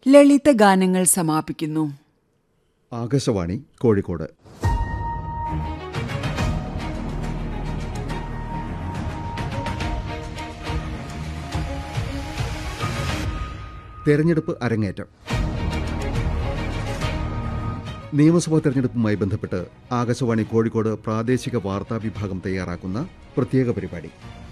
ലളിത ഗാനങ്ങൾ സമാപിക്കുന്നു ആകാശവാണി കോഴിക്കോട് തെരഞ്ഞെടുപ്പ് അരങ്ങേറ്റം നിയമസഭാ തെരഞ്ഞെടുപ്പുമായി ബന്ധപ്പെട്ട് ആകാശവാണി കോഴിക്കോട് പ്രാദേശിക വാർത്താ വിഭാഗം തയ്യാറാക്കുന്ന പ്രത്യേക പരിപാടി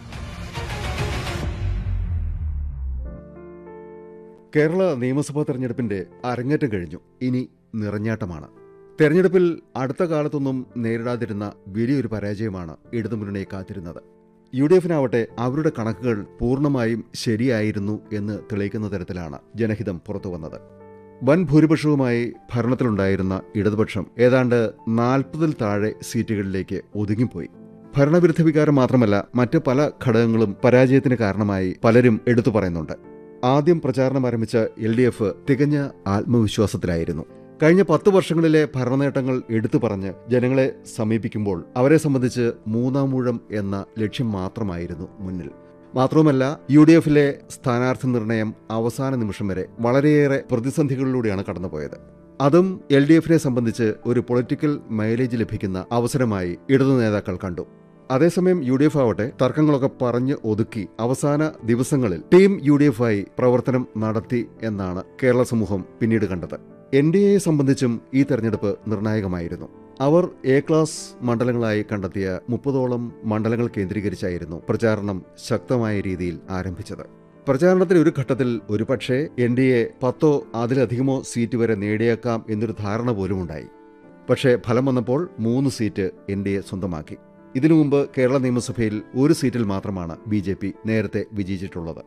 കേരള നിയമസഭാ തെരഞ്ഞെടുപ്പിന്റെ അരങ്ങേറ്റം കഴിഞ്ഞു ഇനി നിറഞ്ഞാട്ടമാണ് തെരഞ്ഞെടുപ്പിൽ അടുത്ത കാലത്തൊന്നും നേരിടാതിരുന്ന വലിയൊരു പരാജയമാണ് ഇടതുമുന്നണിയെ കാത്തിരുന്നത് യു ഡി എഫിനാവട്ടെ അവരുടെ കണക്കുകൾ പൂർണ്ണമായും ശരിയായിരുന്നു എന്ന് തെളിയിക്കുന്ന തരത്തിലാണ് ജനഹിതം പുറത്തുവന്നത് വൻ ഭൂരിപക്ഷവുമായി ഭരണത്തിലുണ്ടായിരുന്ന ഇടതുപക്ഷം ഏതാണ്ട് നാൽപ്പതിൽ താഴെ സീറ്റുകളിലേക്ക് ഒതുങ്ങിപ്പോയി ഭരണവിരുദ്ധ വികാരം മാത്രമല്ല മറ്റ് പല ഘടകങ്ങളും പരാജയത്തിന് കാരണമായി പലരും എടുത്തു പറയുന്നുണ്ട് ആദ്യം പ്രചാരണം ആരംഭിച്ച എൽ ഡി എഫ് തികഞ്ഞ ആത്മവിശ്വാസത്തിലായിരുന്നു കഴിഞ്ഞ പത്ത് വർഷങ്ങളിലെ ഭരണനേട്ടങ്ങൾ എടുത്തു പറഞ്ഞ് ജനങ്ങളെ സമീപിക്കുമ്പോൾ അവരെ സംബന്ധിച്ച് മൂന്നാമൂഴം എന്ന ലക്ഷ്യം മാത്രമായിരുന്നു മുന്നിൽ മാത്രവുമല്ല യു ഡി എഫിലെ സ്ഥാനാർത്ഥി നിർണയം അവസാന നിമിഷം വരെ വളരെയേറെ പ്രതിസന്ധികളിലൂടെയാണ് കടന്നുപോയത് അതും എൽ ഡി എഫിനെ സംബന്ധിച്ച് ഒരു പൊളിറ്റിക്കൽ മൈലേജ് ലഭിക്കുന്ന അവസരമായി ഇടതു നേതാക്കൾ കണ്ടു അതേസമയം യു ഡി എഫ് ആവട്ടെ തർക്കങ്ങളൊക്കെ പറഞ്ഞ് ഒതുക്കി അവസാന ദിവസങ്ങളിൽ ടീം യു ഡി എഫ് ആയി പ്രവർത്തനം നടത്തി എന്നാണ് കേരള സമൂഹം പിന്നീട് കണ്ടത് എൻ ഡി എയെ സംബന്ധിച്ചും ഈ തെരഞ്ഞെടുപ്പ് നിർണായകമായിരുന്നു അവർ എ ക്ലാസ് മണ്ഡലങ്ങളായി കണ്ടെത്തിയ മുപ്പതോളം മണ്ഡലങ്ങൾ കേന്ദ്രീകരിച്ചായിരുന്നു പ്രചാരണം ശക്തമായ രീതിയിൽ ആരംഭിച്ചത് പ്രചാരണത്തിന്റെ ഒരു ഘട്ടത്തിൽ ഒരുപക്ഷെ എൻ ഡി എ പത്തോ അതിലധികമോ സീറ്റ് വരെ നേടിയേക്കാം എന്നൊരു ധാരണ പോലുമുണ്ടായി പക്ഷേ ഫലം വന്നപ്പോൾ മൂന്ന് സീറ്റ് എൻ ഡി എ സ്വന്തമാക്കി ഇതിനു മുമ്പ് കേരള നിയമസഭയിൽ ഒരു സീറ്റിൽ മാത്രമാണ് ബി ജെ പി നേരത്തെ വിജയിച്ചിട്ടുള്ളത്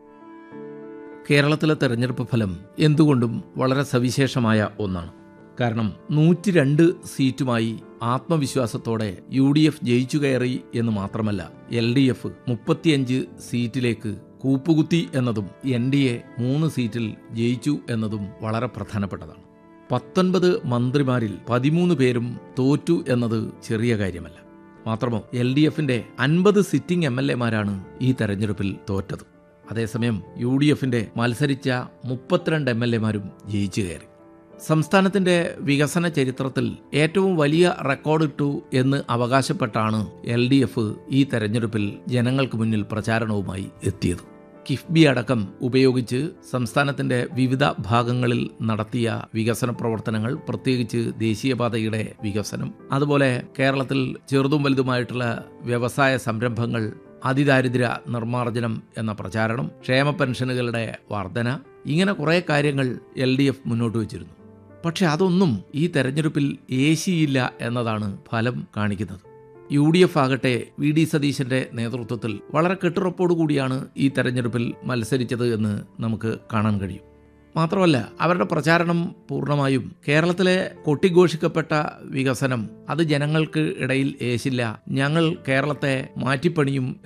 കേരളത്തിലെ തെരഞ്ഞെടുപ്പ് ഫലം എന്തുകൊണ്ടും വളരെ സവിശേഷമായ ഒന്നാണ് കാരണം നൂറ്റി രണ്ട് സീറ്റുമായി ആത്മവിശ്വാസത്തോടെ യു ഡി എഫ് ജയിച്ചു കയറി എന്ന് മാത്രമല്ല എൽ ഡി എഫ് മുപ്പത്തിയഞ്ച് സീറ്റിലേക്ക് കൂപ്പുകുത്തി എന്നതും എൻ ഡി എ മൂന്ന് സീറ്റിൽ ജയിച്ചു എന്നതും വളരെ പ്രധാനപ്പെട്ടതാണ് പത്തൊൻപത് മന്ത്രിമാരിൽ പതിമൂന്ന് പേരും തോറ്റു എന്നത് ചെറിയ കാര്യമല്ല മാത്രമോ എൽ ഡി എഫിന്റെ അൻപത് സിറ്റിംഗ് എം എൽ എമാരാണ് ഈ തെരഞ്ഞെടുപ്പിൽ തോറ്റത് അതേസമയം യു ഡി എഫിന്റെ മത്സരിച്ച മുപ്പത്തിരണ്ട് എം എൽ എമാരും ജയിച്ചു കയറി സംസ്ഥാനത്തിന്റെ വികസന ചരിത്രത്തിൽ ഏറ്റവും വലിയ റെക്കോർഡിട്ടു എന്ന് അവകാശപ്പെട്ടാണ് എൽ ഡി എഫ് ഈ തെരഞ്ഞെടുപ്പിൽ ജനങ്ങൾക്ക് മുന്നിൽ പ്രചാരണവുമായി എത്തിയത് കിഫ്ബി അടക്കം ഉപയോഗിച്ച് സംസ്ഥാനത്തിന്റെ വിവിധ ഭാഗങ്ങളിൽ നടത്തിയ വികസന പ്രവർത്തനങ്ങൾ പ്രത്യേകിച്ച് ദേശീയപാതയുടെ വികസനം അതുപോലെ കേരളത്തിൽ ചെറുതും വലുതുമായിട്ടുള്ള വ്യവസായ സംരംഭങ്ങൾ അതിദാരിദ്ര്യ നിർമ്മാർജ്ജനം എന്ന പ്രചാരണം ക്ഷേമ പെൻഷനുകളുടെ വർധന ഇങ്ങനെ കുറേ കാര്യങ്ങൾ എൽ ഡി എഫ് മുന്നോട്ട് വച്ചിരുന്നു പക്ഷെ അതൊന്നും ഈ തെരഞ്ഞെടുപ്പിൽ ഏശിയില്ല എന്നതാണ് ഫലം കാണിക്കുന്നത് യു ഡി എഫ് ആകട്ടെ വി ഡി സതീശന്റെ നേതൃത്വത്തിൽ വളരെ കെട്ടുറപ്പോടുകൂടിയാണ് ഈ തെരഞ്ഞെടുപ്പിൽ മത്സരിച്ചത് എന്ന് നമുക്ക് കാണാൻ കഴിയും മാത്രമല്ല അവരുടെ പ്രചാരണം പൂർണ്ണമായും കേരളത്തിലെ കൊട്ടിഘോഷിക്കപ്പെട്ട വികസനം അത് ജനങ്ങൾക്ക് ഇടയിൽ ഏശില്ല ഞങ്ങൾ കേരളത്തെ മാറ്റിപ്പണിയും